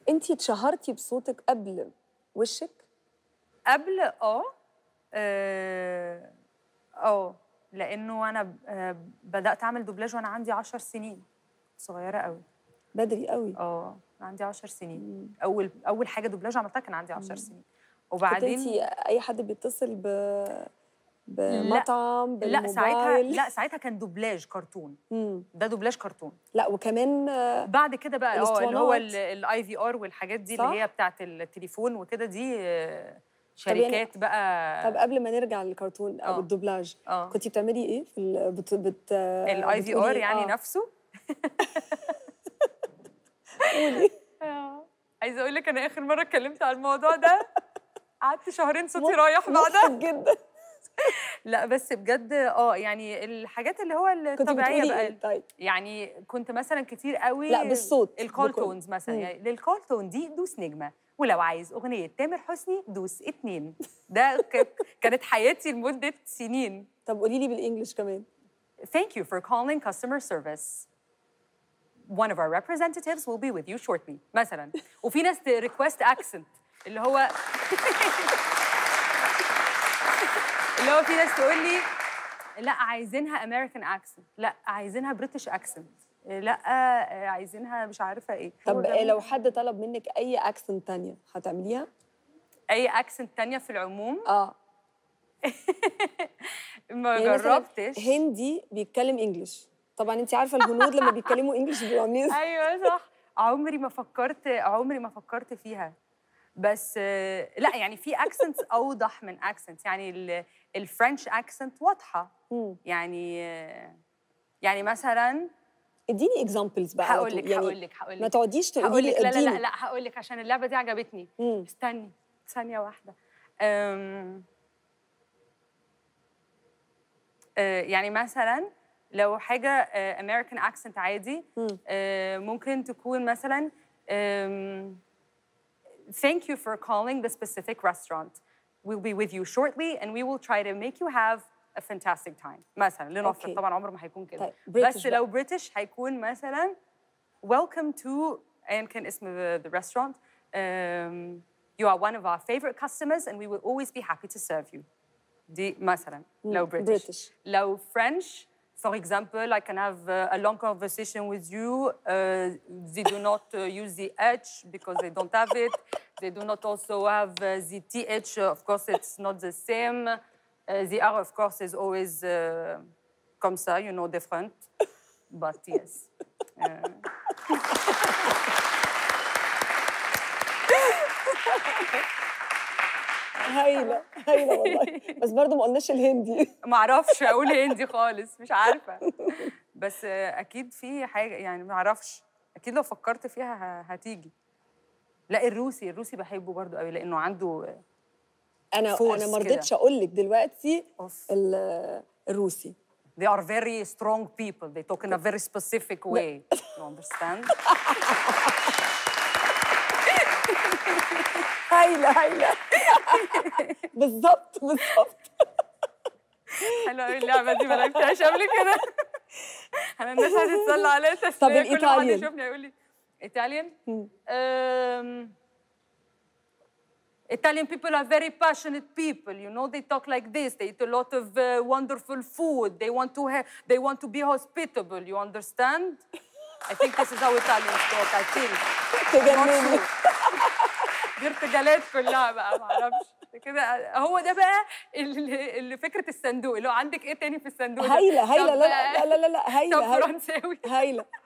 انت اتشهرتي بصوتك قبل وشك قبل اه اه آه، لانه انا ب- آه، بدات اعمل دوبلاج وانا عندي 10 سنين صغيره قوي بدري قوي اه عندي 10 سنين اول اول حاجه دوبلاج عملتها كان عندي 10 سنين كنت وبعدين انت اي حد بيتصل ب بمطعم لا بالموبايل ساعتها لا ساعتها كان دوبلاج كرتون مم. ده دوبلاج كرتون لا وكمان آه، بعد كده بقى اه اللي هو الاسطوانات. الاي في ار والحاجات دي صح؟ اللي هي بتاعت التليفون وكده دي آه، طب يعني- شركات بقى طب قبل ما نرجع للكرتون او آه. الدوبلاج اه كنتي بتعملي ايه في ال... بت... بت... الاي في بتقولي ار إيه؟ يعني آه. نفسه قولي آه. عايزه اقول لك انا اخر مره اتكلمت على الموضوع ده قعدت شهرين صوتي مض- رايح بعدها مضحك جدا لا بس بجد اه يعني الحاجات اللي هو كنتي الطبيعيه بتقولي بقى ايه طيب يعني كنت مثلا كتير قوي لا، بالصوت، الكول بكل. تونز مثلا مم. يعني للكول تون دي دوس نجمه ولو عايز اغنيه تامر حسني دوس اتنين ده ك- كانت حياتي لمده سنين طب قولي لي بالانجلش كمان Thank you for calling customer service. One of our representatives will be with you shortly. مثلا وفي ناس request accent اللي هو اللي هو في ناس تقول لي لا عايزينها American accent لا عايزينها British accent لا آه، عايزينها مش عارفه ايه هو طب ده إيه لو حد طلب منك اي اكسنت تانية هتعمليها اي accent تانية في العموم اه ما يعني مثلاً جربتش هندي بيتكلم انجلش طبعا انت عارفه الهنود لما بيتكلموا انجلش بيبقوا عاملين إزاي. ايوه صح عمري ما فكرت عمري ما فكرت فيها بس آه، لا يعني في اكسنتس اوضح من اكسنتس يعني ال- الفرنش اكسنت واضحه مم. يعني آه، يعني مثلا اديني اكزامبلز بقى على هقول طول. لك يعني هقول لك هقول ما لك تقعديش تقولي هقول لي لك لا لا لا اديني. لا هقول لك عشان اللعبه دي عجبتني مم. استني ثانيه واحده أم... آه، يعني مثلا لو حاجه امريكان اكسنت عادي مم. آه، ممكن تكون مثلا um, thank you for calling the specific restaurant we'll be with you shortly and we will try to make you have a fantastic time مثلا لنفرض أوكي. طبعا عمره ما هيكون كده طيب، British بس بقى. لو بريتش هيكون مثلا welcome to ايا كان اسم the, the restaurant um, you are one of our favorite customers and we will always be happy to serve you دي مثلا لو British. British. لو French for example I can have uh, a long conversation with you uh, they do not uh, use the H because they don't have it they do not also have uh, the TH of course it's not the same uh, the R of course is always uh, comme ça you know different but yes Uh, هايله هايله والله بس برضه ما قلناش الهندي ما اعرفش اقول هندي خالص مش عارفه بس آه، اكيد في حاجه يعني ما اعرفش اكيد لو فكرت فيها ه- هتيجي لا الروسي الروسي بحبه برضو قوي لانه عنده انا Force انا ما كده. رضيتش اقول لك دلوقتي اوف ال- الروسي they are very strong people they talk in a very specific way you understand هايله هايله بالظبط بالظبط حلوه قوي اللعبه دي ما لعبتهاش قبل كده انا الناس هتتسلى عليا تسليه طب كل ما حد الإيطاليان؟ يشوفني يقول لي ايطاليان مم. Um, Italian people are very passionate people. You know, they talk like this. They eat a lot of uh, wonderful food. They want to ha- they want to be hospitable. You understand? I think this is how Italians talk. I think. I'm not تجنني sure. دي ارتجالات كلها بقى ما اعرفش كده هو ده بقى اللي, اللي فكره الصندوق اللي هو عندك ايه تاني في الصندوق ده؟ هايله هايله طب، لا لا لا لا لا طب هايله هايله فرنساوي هايله